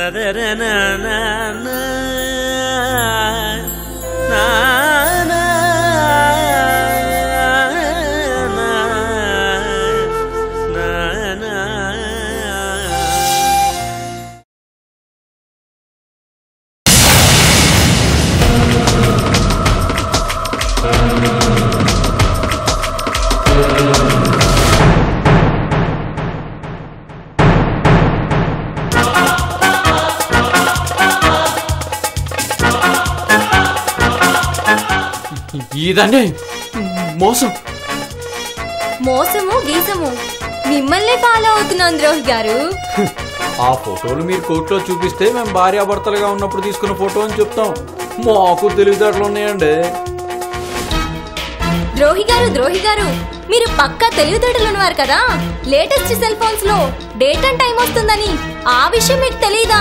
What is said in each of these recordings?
ఇదండి మోసం మోసము గీసము మిమ్మల్ని ఫాలో అవుతున్నాను ద్రోహి గారు ఆ ఫోటోలు మీరు కోర్టులో చూపిస్తే మేము భార్యాభర్తలుగా ఉన్నప్పుడు తీసుకున్న ఫోటో అని చెప్తాం మాకు తెలివితేటలు ఉన్నాయండి ద్రోహి గారు ద్రోహి గారు మీరు పక్కా తెలివితేటలు ఉన్నవారు కదా లేటెస్ట్ సెల్ ఫోన్స్ లో డేట్ అండ్ టైం వస్తుందని ఆ విషయం మీకు తెలీదా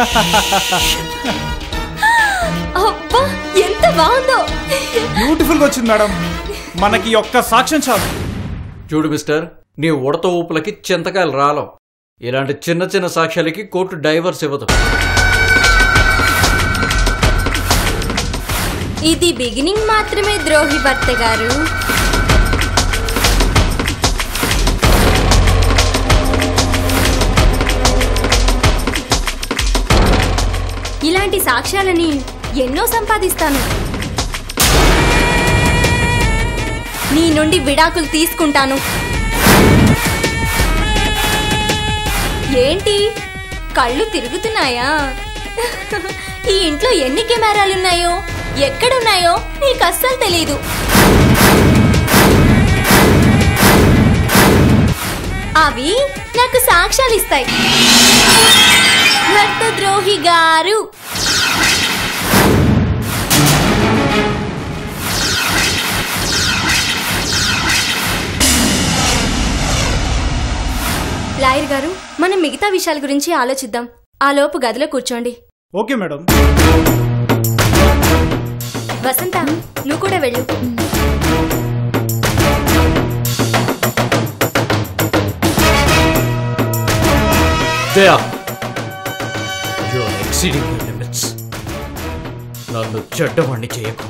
అబ్బా ఎంత బాగుందో బ్యూటిఫుల్ గా వచ్చింది మేడం మనకి ఈ ఒక్క సాక్ష్యం చాలు చూడు మిస్టర్ నీ ఉడత ఊపులకి చింతకాయలు రాలం ఇలాంటి చిన్న చిన్న సాక్ష్యాలకి కోర్టు డైవర్స్ ఇవ్వదు ఇది బిగినింగ్ మాత్రమే ద్రోహి భర్త గారు ఇలాంటి సాక్ష్యాలని ఎన్నో సంపాదిస్తాను నీ నుండి విడాకులు తీసుకుంటాను ఏంటి కళ్ళు తిరుగుతున్నాయా ఈ ఇంట్లో ఎన్ని కెమెరాలున్నాయో ఎక్కడున్నాయో నీకు అస్సలు తెలీదు అవి నాకు సాక్ష్యాలు ఇస్తాయి భర్త ద్రోహి గారు లాయర్ గారు మనం మిగతా విషయాల గురించి ఆలోచిద్దాం ఆ లోపు గదిలో కూర్చోండి ఓకే మేడం వసంత నువ్వు కూడా వెళ్ళు Daya you are exceeding your limits నన్ను చెడ్డవాణ్ణి చేయకు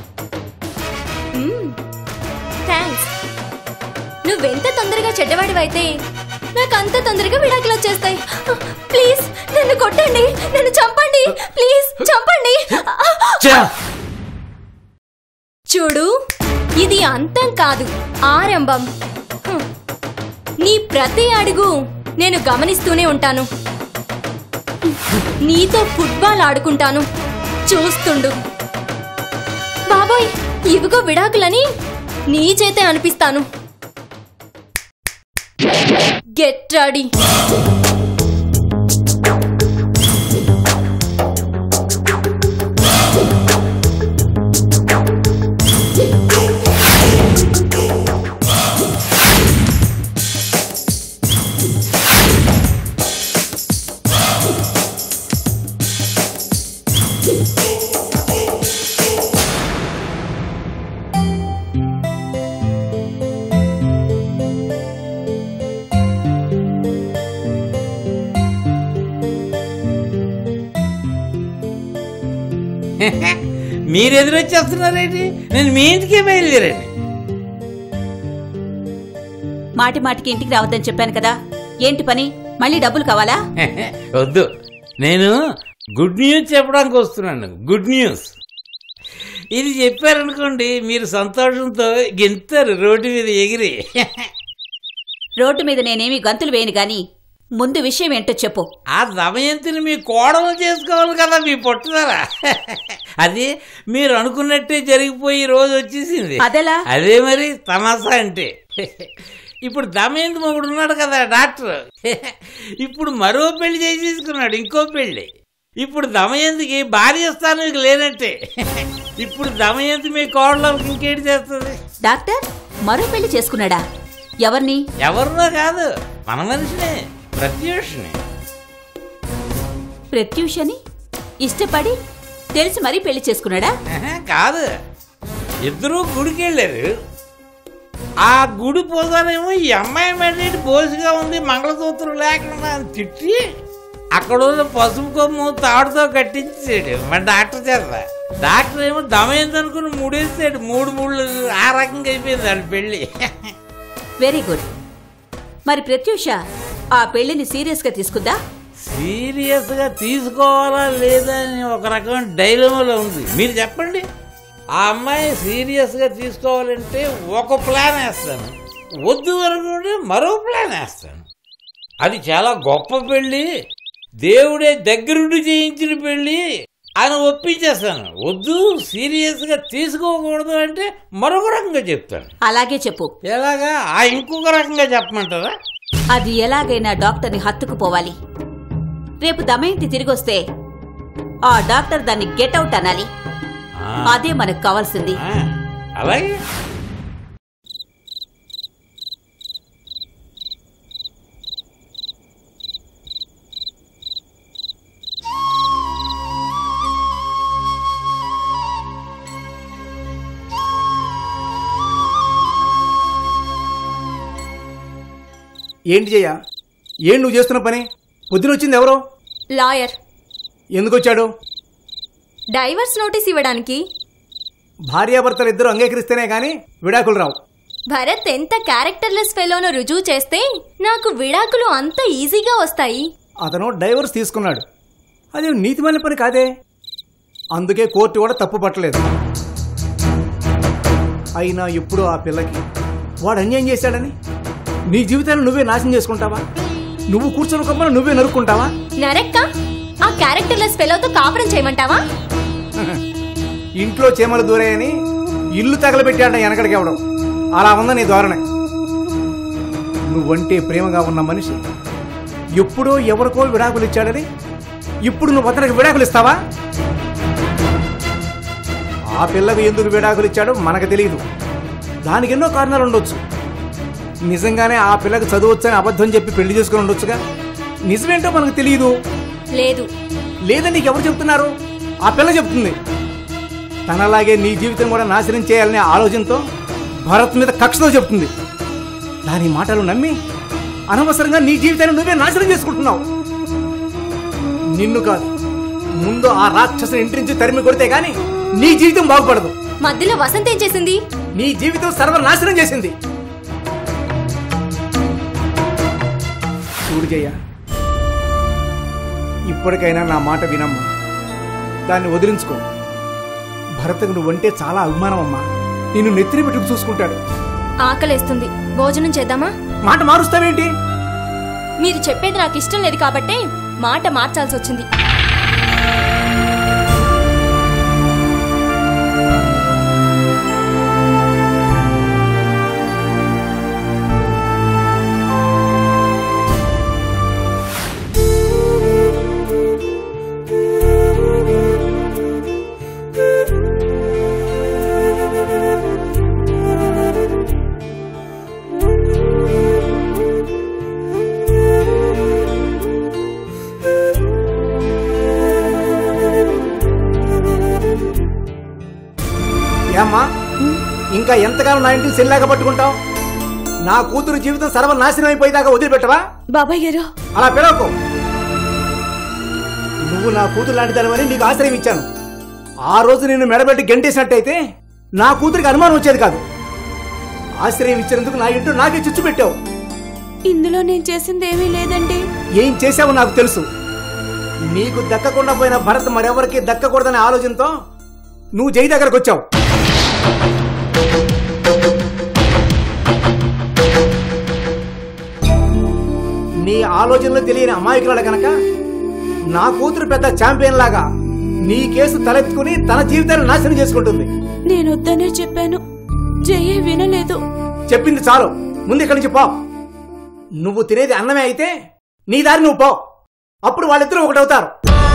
థ్యాంక్స్ నువ్వెంత తొందరగా చెడ్డవాడివైతే నాకు అంత తొందరగా విడాకులు వచ్చేస్తాయి ప్లీజ్ నన్ను కొట్టండి నన్ను చంపండి ప్లీజ్ చంపండి చా చూడు ఇది అంతం కాదు ఆరంభం హ్మ్. నీ ప్రతి అడుగు నేను గమనిస్తూనే ఉంటాను నీతో ఫుట్బాల్ ఆడుకుంటాను చూస్తుండు బాబోయ్ ఇవిగో విడాకులని నీ చేతే అనిపిస్తాను గెట్ రెడీ మీరు ఎదురొచ్చేస్తున్నారేంటి నేను మీ ఇంటికే బయలుదేరండి మాటి మాటికి ఇంటికి రావద్దని చెప్పాను కదా ఏంటి పని మళ్ళీ డబ్బులు కావాలా వద్దు నేను గుడ్ న్యూస్ చెప్పడానికి వస్తున్నాను గుడ్ న్యూస్ ఇది చెప్పారనుకోండి మీరు సంతోషంతో గింతారు రోడ్డు మీద ఎగిరి రోడ్డు మీద నేనేమి గంతులు వేయను గాని ముందు విషయం ఏంటో చెప్పు ఆ దమయంతిని మీ కోడలు చేసుకోవాలి కదా మీ పట్టుదల అది మీరు అనుకున్నట్టే జరిగిపోయి ఈ రోజు వచ్చేసింది అదెలా? అదే మరి తమాసా అంటే ఇప్పుడు దమయంతి మొగుడు ఉన్నాడు కదా డాక్టర్ ఇప్పుడు మరో పెళ్లి చేసేసుకున్నాడు ఇంకో పెళ్లి ఇప్పుడు దమయంతికి భార్య స్థానం లేనట్టే ఇప్పుడు దమయంతి మీ కోడలకు ఇంకేటి చేస్తుంది డాక్టర్ మరో పెళ్లి చేసుకున్నాడా ఎవరిని ఎవరినో కాదు మన మనిషినే ప్రత్యూషని ప్రత్యూషని ఇష్టపడి తెలిసి మరీ పెళ్లి చేసుకున్నాడా ఆహా, కాదు ఇద్దరూ గుడికి వెళ్ళారు ఆ గుడి పోగానేమో ఈ అమ్మాయి మెడేటి బోసుగా ఉంది మంగళసూత్రం లేకుండా అని తిట్టి అక్కడ ఉన్న పసుపు కొమ్ము తాడుతో కట్టించాడు మన డాక్టర్ చేత డాక్టర్ ఏమో దమయంతి అనుకుని మూడేసాడు మూడు మూడు ఆ రకంగా అయిపోయింది వాళ్ళ పెళ్ళి వెరీ గుడ్ మరి ప్రత్యూష ఆ పెళ్లిని సీరియస్ గా తీసుకుందా సీరియస్ గా తీసుకోవాలా లేదా అని ఒక రకమైన డైలమాలో ఉంది మీరు చెప్పండి ఆ అమ్మాయి సీరియస్ గా తీసుకోవాలంటే ఒక ప్లాన్ వేస్తాను వద్దు అనుకుంటే మరో ప్లాన్ వేస్తాను అది చాలా గొప్ప పెళ్ళి దేవుడే దగ్గరుండి చేయించిన పెళ్ళి అని ఒప్పించేస్తాను వద్దు సీరియస్ గా తీసుకోకూడదు అంటే మరొక రకంగా చెప్తాను అలాగే చెప్పు ఎలాగా ఆ ఇంకొక రకంగా చెప్పమంటారా అది ఎలాగైనా డాక్టర్ని హత్తుకుపోవాలి రేపు దమయంతి తిరిగొస్తే ఆ డాక్టర్ దాన్ని గెట్అవుట్ అనాలి ఆ, అదే మనకు కావాల్సింది ఆ, అలాగే ఏంటి చెయ్య ఏం నువ్వు చేస్తున్న పని పొద్దున వచ్చింది ఎవరో లాయర్ ఎందుకు వచ్చాడు డైవర్స్ నోటీస్ ఇవ్వడానికి భార్యాభర్తలు ఇద్దరు అంగీకరిస్తేనే కానీ విడాకులు రావు భరత్ ఎంత క్యారెక్టర్లెస్ ఫెలోనో రుజువు చేస్తే నాకు విడాకులు అంత ఈజీగా వస్తాయి అతను డైవర్స్ తీసుకున్నాడు అది నీతిమైన పని కాదే అందుకే కోర్టు కూడా తప్పు పట్టలేదు అయినా ఎప్పుడూ ఆ పిల్లకి వాడు అన్యాయం చేశాడని నీ జీవితాన్ని నువ్వే నాశనం చేసుకుంటావా నువ్వు కూర్చొని కొమ్మను నువ్వే నరుక్కుంటావా నరక్క ఆ క్యారెక్టర్లెస్ ఫెలోతో కాపురం చేయమంటావా ఇంట్లో చీమలు దూరాయని ఇల్లు తగలబెట్టాడ వెనకడికి ఎవడం అలా ఉందా నీ ధోరణి నువ్వంటే ప్రేమగా ఉన్న మనిషి ఎప్పుడో ఎవరికో విడాకులు ఇచ్చాడని ఇప్పుడు నువ్వు అతనికి విడాకులు ఇస్తావా ఆ పిల్లకు ఎందుకు విడాకులు ఇచ్చాడో మనకు తెలియదు దానికి ఎన్నో కారణాలు ఉండొచ్చు నిజంగానే ఆ పిల్లకి చదవచ్చని అబద్ధం చెప్పి పెళ్లి చేసుకుని ఉండొచ్చుగా నిజమేంటో మనకు తెలియదు లేదు లేదని నీకు ఎవరు చెప్తున్నారు ఆ పిల్ల చెప్తుంది తనలాగే నీ జీవితం కూడా నాశనం చేయాలనే ఆలోచనతో భరత్ మీద కక్షతో చెప్తుంది దాని మాటలు నమ్మి అనవసరంగా నీ జీవితాన్ని నువ్వే నాశనం చేసుకుంటున్నావు నిన్ను కాదు ముందు ఆ రాక్షసుని ఇంటి నుంచి తరిమి కొడితే గాని నీ జీవితం బాగుపడదు మధ్యలో వసంత ఏం చేసింది నీ జీవితం సర్వనాశనం చేసింది చూడు జయ్య ఇప్పటికైనా నా మాట వినమ్మా దాన్ని వదిలించుకో భరతకు నువ్వంటే చాలా అభిమానం అమ్మా నిన్ను నెత్తిన పెట్టుకు చూసుకుంటాడు ఆకలేస్తుంది భోజనం చేద్దామా మాట మారుస్తావేంటి మీరు చెప్పేది నాకు ఇష్టం లేదు కాబట్టే మాట మార్చాల్సి వచ్చింది ఏమ్మా ఇంకా ఎంతకాలం నా ఇంటికి సెల్లాగా పట్టుకుంటావు నా కూతురు జీవితం సర్వనాశనం అయిపోయేదాకా వదిలిపెట్టవా బాబాయ్ గారు అలా పిలవకు నువ్వు నా కూతురు లాంటి దానివని నీకు ఆశ్రయం ఇచ్చాను ఆ రోజు నిన్ను మెడబెట్టి గెంటేసినట్టయితే నా కూతురికి అనుమానం వచ్చేది కాదు ఆశ్రయం ఇచ్చినందుకు నా ఇంటూ నాకే చిచ్చు పెట్టావు ఇందులో నేను చేసింది ఏమీ లేదండి ఏం చేశావో నాకు తెలుసు నీకు దక్కకుండా పోయిన భరత్ మరెవరికి దక్కకూడదనే ఆలోచనతో నువ్వు జై దగ్గరకు వచ్చావు నీ ఆలోచనలు తెలియని అమాయకురాలు గనక నా కూతురు పెద్ద ఛాంపియన్ లాగా నీ కేసు తలెత్తుకుని తన జీవితాన్ని నాశనం చేసుకుంటుంది నేను వద్దనే చెప్పాను జయ వినలేదు చెప్పింది చాలు ముందు ఇక్కడి నుంచి పో నువ్వు తినేది అన్నమే అయితే నీ దారి నువ్వు పో అప్పుడు వాళ్ళిద్దరూ ఒకటవుతారు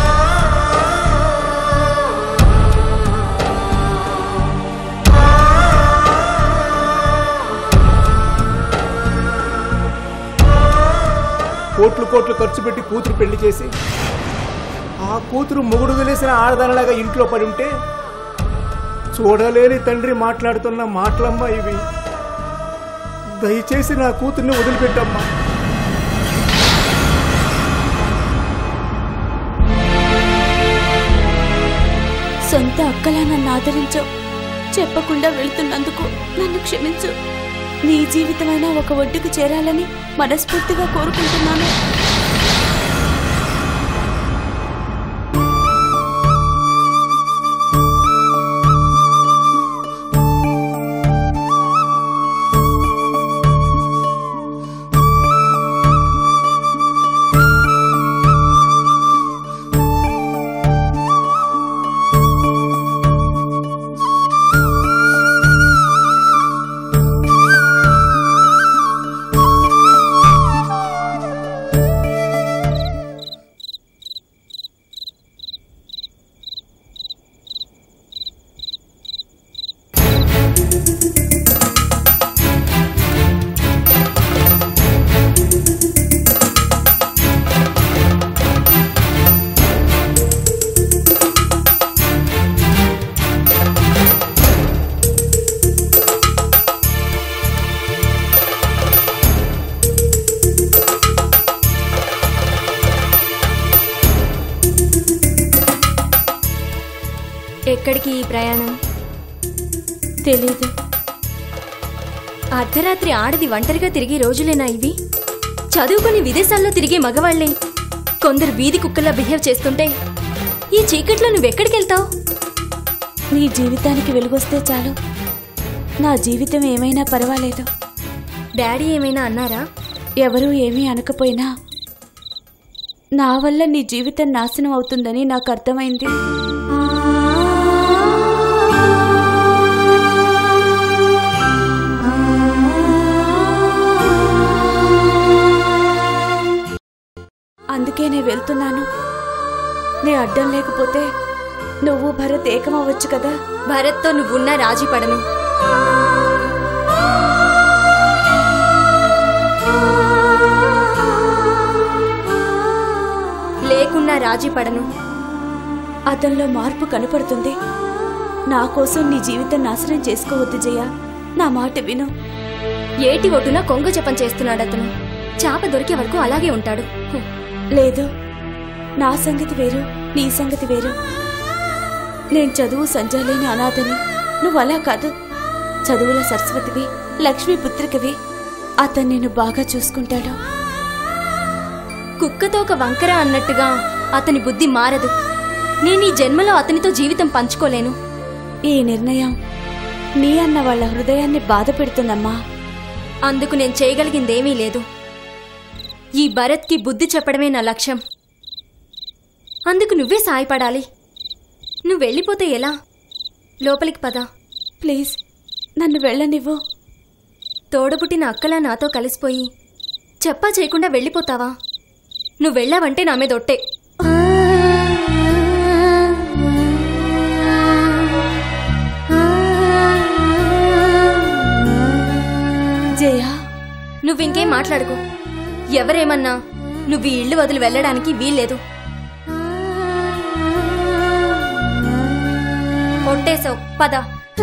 కోట్లు కోట్లు ఖర్చు పెట్టి కూతురు పెళ్లి చేసి ఆ కూతురు మొగుడు వదిలేసిన ఆడదానిలాగా ఇంట్లో పడి ఉంటే చూడలేని తండ్రి మాట్లాడుతున్న మాటలమ్మా ఇవి దయచేసి నా కూతుర్ని వదిలిపెట్టమ్మా సొంత అక్కలా నన్ను ఆదరించావు చెప్పకుండా వెళ్తున్నందుకు నన్ను క్షమించు నీ జీవితమైన ఒక ఒడ్డుకు చేరాలని మనస్ఫూర్తిగా కోరుకుంటున్నాను ఎక్కడికి ఈ ప్రయాణం తెలీదు అర్ధరాత్రి ఆడది ఒంటరిగా తిరిగే రోజులేనా ఇవి చదువుకుని విదేశాల్లో తిరిగే మగవాళ్లే కొందరు వీధి కుక్కల్లా బిహేవ్ చేస్తుంటే ఈ చీకట్లో నువ్వెక్కడికి వెళ్తావు నీ జీవితానికి వెలుగొస్తే చాలు నా జీవితం ఏమైనా పర్వాలేదు డాడీ ఏమైనా అన్నారా ఎవరూ ఏమీ అనకపోయినా నా వల్ల నీ జీవితం నాశనం అవుతుందని నాకు అర్థమైంది అందుకే నేను వెళ్తున్నాను నీ అడ్డం లేకపోతే నువ్వు భరత్ ఏకమవ్వచ్చు కదా భరత్తో నువ్వున్నా రాజీ పడను లేకున్నా రాజీ పడను అతనిలో మార్పు కనపడుతుంది నా కోసం నీ జీవితం నాశనం చేసుకోవద్దు జయ నా మాట విను ఏటి ఒడ్డున కొంగ జపం చేస్తున్నాడు అతను చాప దొరికే వరకు అలాగే ఉంటాడు హ్మ్. లేదు నా సంగతి వేరు నీ సంగతి వేరు నేను చదువు సంజాలేని అనాథని నువ్వు అలా కాదు చదువుల సరస్వతివి లక్ష్మీ పుత్రికవి అతను నేను బాగా చూసుకుంటాడు కుక్కతో ఒక వంకర అన్నట్టుగా అతని బుద్ధి మారదు నేను ఈ జన్మలో అతనితో జీవితం పంచుకోలేను ఈ నిర్ణయం నీ అన్న వాళ్ళ హృదయాన్ని బాధ పెడుతుందమ్మా అందుకు నేను చేయగలిగిందేమీ లేదు ఈ భరత్కి బుద్ధి చెప్పడమే నా లక్ష్యం అందుకు నువ్వే సాయపడాలి నువ్వు వెళ్ళిపోతే ఎలా లోపలికి పద ప్లీజ్ నన్ను వెళ్ళనివ్వు తోడబుట్టిన అక్కలా నాతో కలిసిపోయి చెప్పా చేయకుండా వెళ్ళిపోతావా నువ్వు వెళ్ళావంటే నా మీద ఒట్టే జయ నువ్వింకేం మాట్లాడుకో ఎవరేమన్నా నువ్వు ఈ ఇల్లు వదిలి వెళ్ళడానికి వీల్లేదు కొట్టేశావు పద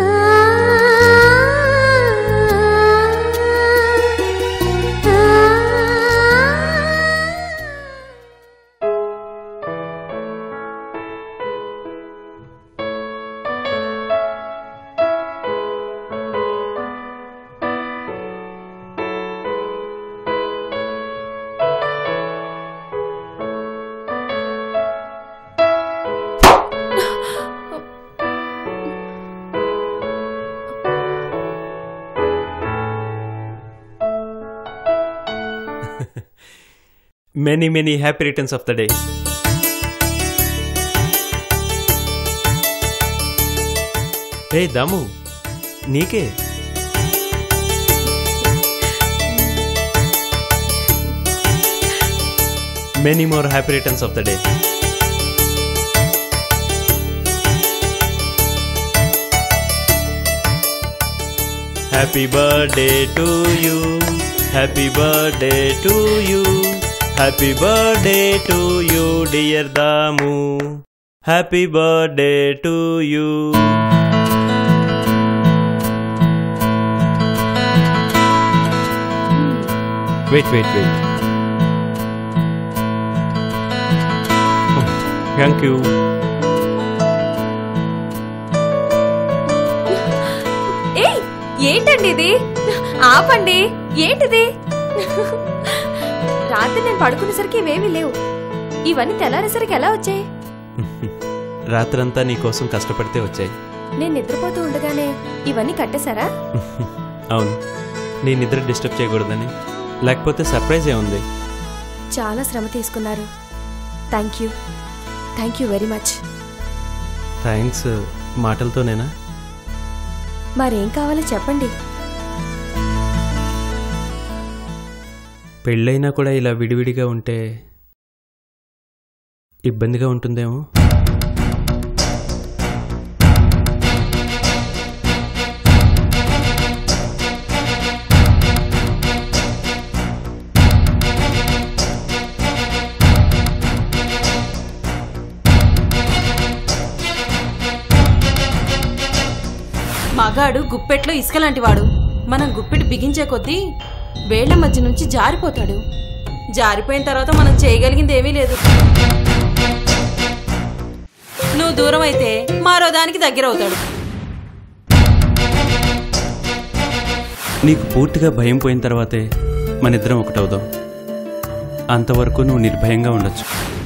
many many happy returns of the day ఏ దాము నీకే many more happy returns of the day happy birthday to you happy birthday to you happy birthday to you dear Damu happy birthday to you wait wait wait thank you ఏంటండి ఇది ఆపండి ఏంటిది రాత్రి నేను పడుకునేసరికి ఇవేమీ లేవు ఇవన్నీ తెల్లారేసరికి ఎలా వచ్చాయి రాత్రంతా నీ కోసం కష్టపడితే వచ్చాయి నేను నిద్రపోతూ ఉండగానే ఇవన్నీ కట్టేశారా అవును నీ నిద్ర డిస్టర్బ్ చేయకూడదని లేకపోతే సర్ప్రైజ్ ఏముంది చాలా శ్రమ తీసుకున్నారు thank you thank you very much thanks మాటలతోనేనా మరేం కావాలో చెప్పండి పెళ్ళైనా కూడా ఇలా విడివిడిగా ఉంటే ఇబ్బందిగా ఉంటుందేమో మగాడు గుప్పెట్లో ఇసుక లాంటివాడు మనం గుప్పెట్ బిగించే కొద్దీ వేళ్ల మధ్య నుంచి జారిపోతాడు జారిపోయిన తర్వాత మనం చేయగలిగింది ఏమీ లేదు నువ్వు దూరం అయితే మరో దానికి దగ్గర అవుతాడు నీకు పూర్తిగా భయం పోయిన తర్వాతే మన ఇద్దరం ఒకటవుదాం అంతవరకు నువ్వు నిర్భయంగా ఉండొచ్చు